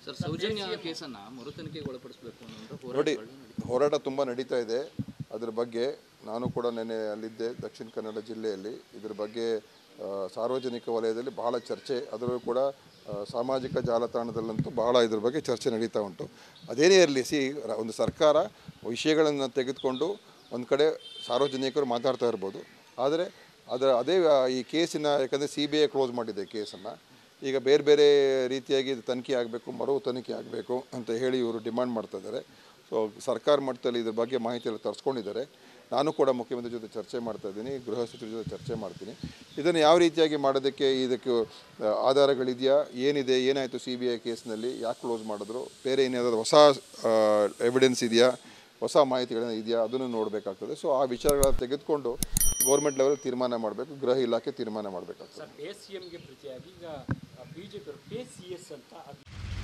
sir Soujanya ಕೇಸನ್ನ ಮರು ತನಿಖೆಗೆ ಒಳಪಡಿಸಬೇಕು ಅನ್ನೋ ನೋಡಿ ಹೋರಾಟಗಳು ಹೋರಾಟ ತುಂಬ ನಡೀತಾ ಇದೆ ಅದ್ರ ಬಗ್ಗೆ ನಾನು ಕೂಡ ನೆನ್ನೆ ಅಲ್ಲಿದ್ದೆ ದಕ್ಷಿಣ ಕನ್ನಡ ಜಿಲ್ಲೆಯಲ್ಲಿ ಇದ್ರ ಬಗ್ಗೆ ಆ, ಸಾರ್ವಜನಿಕ ವಲಯದಲ್ಲಿ ಬಹಳ ಚರ್ಚೆ ಅದರಲ್ಲೂ ಕೂಡ ಆ, ಸಾಮಾಜಿಕ ಜಾಲತಾಣದಲ್ಲಂತೂ ಬಹಳ ಇದ್ರ ಬಗ್ಗೆ ಚರ್ಚೆ ನಡೀತಾ ಉಂಟು ಅದೇನೇ ಇರಲಿ ಸಿ ರ- ಒಂದು ಸರ್ಕಾರ ವಿಷಯಗಳನ್ನು ತೆಗೆದುಕೊಂಡು ಒಂದು ಕಡೆ ಸಾರ್ವಜನಿಕರು ಮಾತಾಡ್ತಾ ಇರ್ಬೋದು ಆದರೆ ಅದರ ಅದೇ ಆ, ಈ ಕೇಸಿನ ಯಾಕಂದರೆ ಸಿ ಬಿ ಐ ಕ್ಲೋಸ್ ಮಾಡಿದೆ ಕೇಸನ್ನು ಈಗ ಬೇರೆ ಬೇರೆ ರೀತಿಯಾಗಿ ಇದು ತನಿಖೆ ಆಗಬೇಕು ಮರು ತನಿಖೆ ಆಗಬೇಕು ಅಂತ ಹೇಳಿ ಇವರು ಡಿಮಾಂಡ್ ಮಾಡ್ತಾ ಇದ್ದಾರೆ ಸೊ ಸರ್ಕಾರ ಮಟ್ಟದಲ್ಲಿ ಇದ್ರ ಬಗ್ಗೆ ಮಾಹಿತಿ ಎಲ್ಲ ತರಿಸ್ಕೊಂಡಿದ್ದಾರೆ ನಾನು ಕೂಡ ಮುಖ್ಯಮಂತ್ರಿ ಜೊತೆ ಚರ್ಚೆ ಮಾಡ್ತಾ ಇದ್ದೀನಿ ಗೃಹ ಸಚಿವರ ಜೊತೆ ಚರ್ಚೆ ಮಾಡ್ತೀನಿ ಇದನ್ನು ಯಾವ ರೀತಿಯಾಗಿ ಮಾಡೋದಕ್ಕೆ ಇದಕ್ಕೆ ಆ, ಆಧಾರಗಳಿದೆಯಾ ಏನಿದೆ ಏನಾಯಿತು ಸಿ ಬಿ ಐ ಕೇಸ್ನಲ್ಲಿ ಯಾಕೆ ಕ್ಲೋಸ್ ಮಾಡಿದ್ರು ಬೇರೆ ಏನಾದರೂ ಹೊಸ ಎವಿಡೆನ್ಸ್ ಇದೆಯಾ ಹೊಸ ಮಾಹಿತಿಗಳನ್ನ ಇದೆಯಾ ಅದನ್ನು ನೋಡಬೇಕಾಗ್ತದೆ ಸೊ ಆ ವಿಚಾರಗಳನ್ನ ತೆಗೆದುಕೊಂಡು ಗೌರ್ಮೆಂಟ್ ಲೆವೆಲ್ ತೀರ್ಮಾನ ಮಾಡಬೇಕು ಗೃಹ ಇಲಾಖೆ ತೀರ್ಮಾನ ಮಾಡಬೇಕಾಗ್ತದೆ ಸರ್ ಪೇ ಸಿ ಎಮ್ಗೆ ಪ್ರತಿಯಾಗಿ ಈಗ ಬಿಜೆಪಿ ಪೇ ಸಿ ಎಸ್ ಅಂತ ಅದು